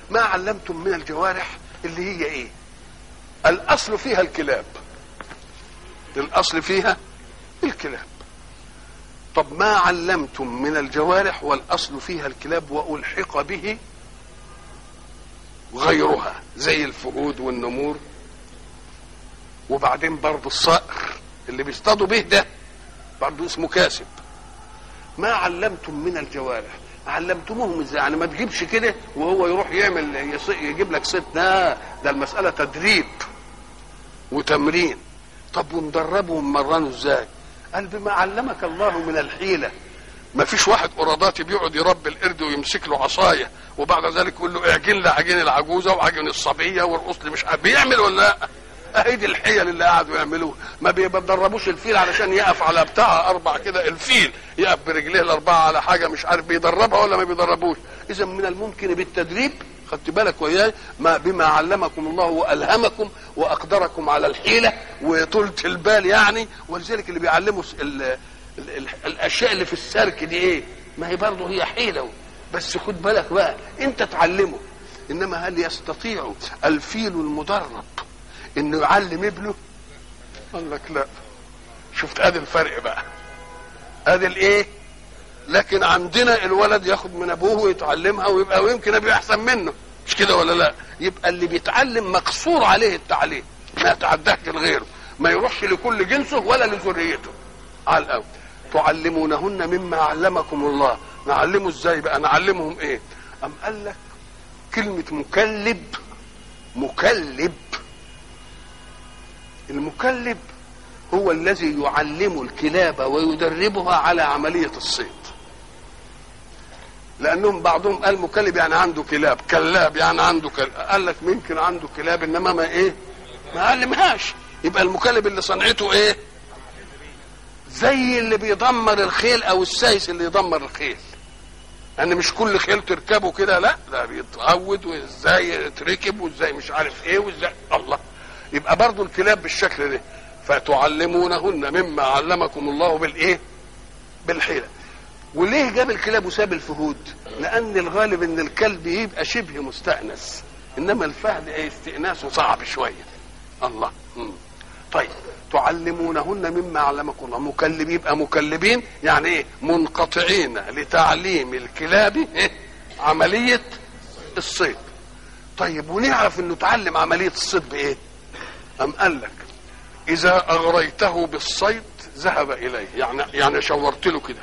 ما علمتم من الجوارح اللي هي ايه الاصل فيها الكلاب الاصل فيها الكلاب طب ما علمتم من الجوارح والاصل فيها الكلاب والحق به غيرها زي الفهود والنمور وبعدين برضه الصقر اللي بيصطادوا به ده برضه اسمه كاسب ما علمتم من الجوارح علمتموهم ازاي يعني ما تجيبش كده وهو يروح يعمل يص- يجيب لك ست لا ده المسألة تدريب وتمرين طب ومدربهم مرنوا ازاي قال بما علمك الله من الحيلة ما فيش واحد قراداتي بيقعد يربي القرد ويمسك له عصايه وبعد ذلك يقول له اعجن لي عجين العجوزه وعجين الصبيه وارقص لي مش عارف بيعمل ولا لا؟ اهي دي الحيل اللي قعدوا يعملوها ما بيدربوش الفيل علشان يقف على بتاع اربع كده الفيل يقف برجليه الاربعه على حاجه مش عارف بيدربها ولا ما بيدربوش اذا من الممكن بالتدريب خدت بالك وياي ما بما علمكم الله والهمكم واقدركم على الحيله وطولة البال يعني ولذلك اللي بيعلموا ال ال ال الاشياء اللي في السرك دي ايه ما هي برضه هي حيله بس خد بالك بقى انت تعلمه انما هل يستطيع الفيل المدرب انه يعلم ابنه قال لك لا شفت ادي الفرق بقى ادي الايه لكن عندنا الولد ياخد من ابوه ويتعلمها ويبقى ويمكن ابقى احسن منه مش كده ولا لا يبقى اللي بيتعلم مقصور عليه التعليم ما يتعداش لغيره ما يروحش لكل جنسه ولا لذريته على الاول تعلمونهن مما علمكم الله نعلمه ازاي بقى نعلمهم ايه ام قال لك كلمه مكلب مكلب المكلب هو الذي يعلم الكلاب ويدربها على عمليه الصيد لانهم بعضهم قال مكلب يعني عنده كلاب كلاب يعني عنده كلاب قال لك ممكن عنده كلاب انما ما ايه ما علمهاش يبقى المكلب اللي صنعته ايه زي اللي بيدمر الخيل او السايس اللي يدمر الخيل يعني مش كل خيل تركبه كده لا ده بيتعود وازاي يتركب وازاي مش عارف ايه وازاي الله يبقى برضو الكلاب بالشكل ده فتعلمونهن مما علمكم الله بالايه بالحيله وليه جاب الكلاب وساب الفهود لان الغالب ان الكلب يبقى شبه مستانس انما الفهد ايه استئناسه صعب شويه الله مم. طيب تعلمونهن مما علمكم الله مكلب يبقى مكلبين يعني ايه منقطعين لتعليم الكلاب إيه؟ عمليه الصيد طيب ونعرف انه تعلم عمليه الصيد بايه ام قال لك اذا اغريته بالصيد ذهب اليه يعني يعني شورت له كده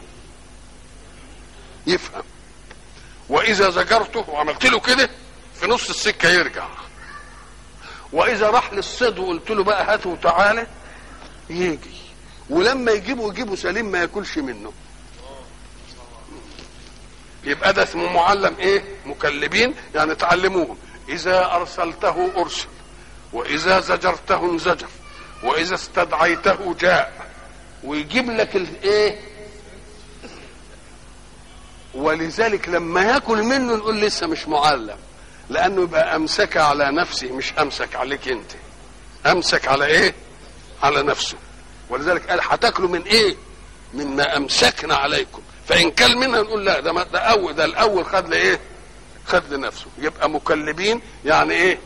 يفهم واذا زجرته وعملت له كده في نص السكه يرجع واذا راح للصيد وقلت له بقى هاته وتعالى يجي ولما يجيبه يجيبه سليم ما ياكلش منه يبقى ده اسمه معلم ايه مكلبين يعني تعلموهم اذا ارسلته ارسل واذا زجرته انزجر واذا استدعيته جاء ويجيب لك الايه ولذلك لما ياكل منه نقول لسه مش معلم لانه يبقى امسك على نفسه مش امسك عليك انت امسك على ايه على نفسه ولذلك قال هتاكلوا من ايه مما امسكنا عليكم فان كل منها نقول لا ده ده اول ده الاول خد لايه خد لنفسه يبقى مكلبين يعني ايه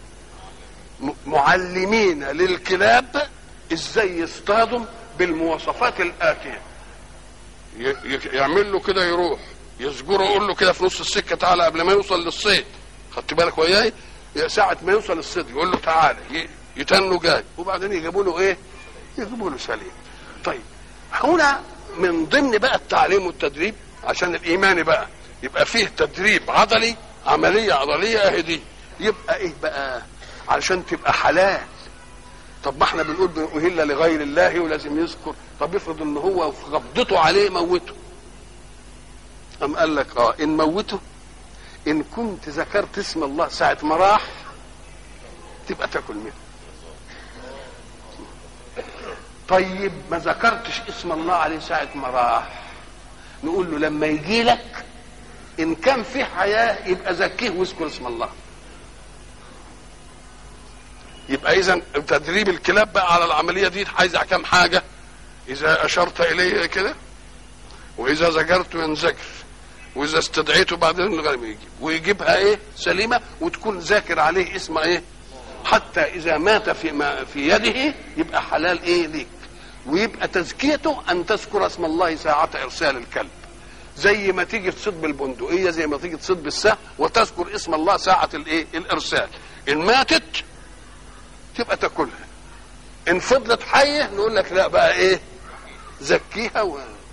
معلمين للكلاب ازاي يصطادوا بالمواصفات الاتيه يعمل له كده يروح يزجره يقول له كده في نص السكه تعالى قبل ما يوصل للصيد خدت بالك وياي ساعة ما يوصل الصيد يقول له تعالى يتنوا جاي وبعدين يجيبوا له ايه؟ يجيبوا له سليم. طيب هنا من ضمن بقى التعليم والتدريب عشان الايمان بقى يبقى فيه تدريب عضلي عملية عضلية اهي دي يبقى ايه بقى؟ علشان تبقى حلال طب ما احنا بنقول اهل لغير الله ولازم يذكر طب افرض ان هو في غضته عليه موته أم قال لك اه ان موته ان كنت ذكرت اسم الله ساعة ما راح تبقى تاكل منه طيب ما ذكرتش اسم الله عليه ساعة ما راح نقول له لما يجي لك ان كان في حياة يبقى زكيه واذكر اسم الله يبقى اذا تدريب الكلاب بقى على العمليه دي عايزه كام حاجه اذا اشرت اليه كده واذا زجرت ينزجر واذا استدعيته بعدين الغنم يجيب ويجيبها ايه سليمه وتكون ذاكر عليه اسم ايه حتى اذا مات في ما في يده يبقى حلال ايه ليك ويبقى تزكيته ان تذكر اسم الله ساعه ارسال الكلب زي ما تيجي تصيد بالبندقيه زي ما تيجي تصيد بالسهم وتذكر اسم الله ساعه الايه الارسال ان ماتت تبقى تاكلها ان فضلت حيه نقول لك لا بقى ايه زكيها و...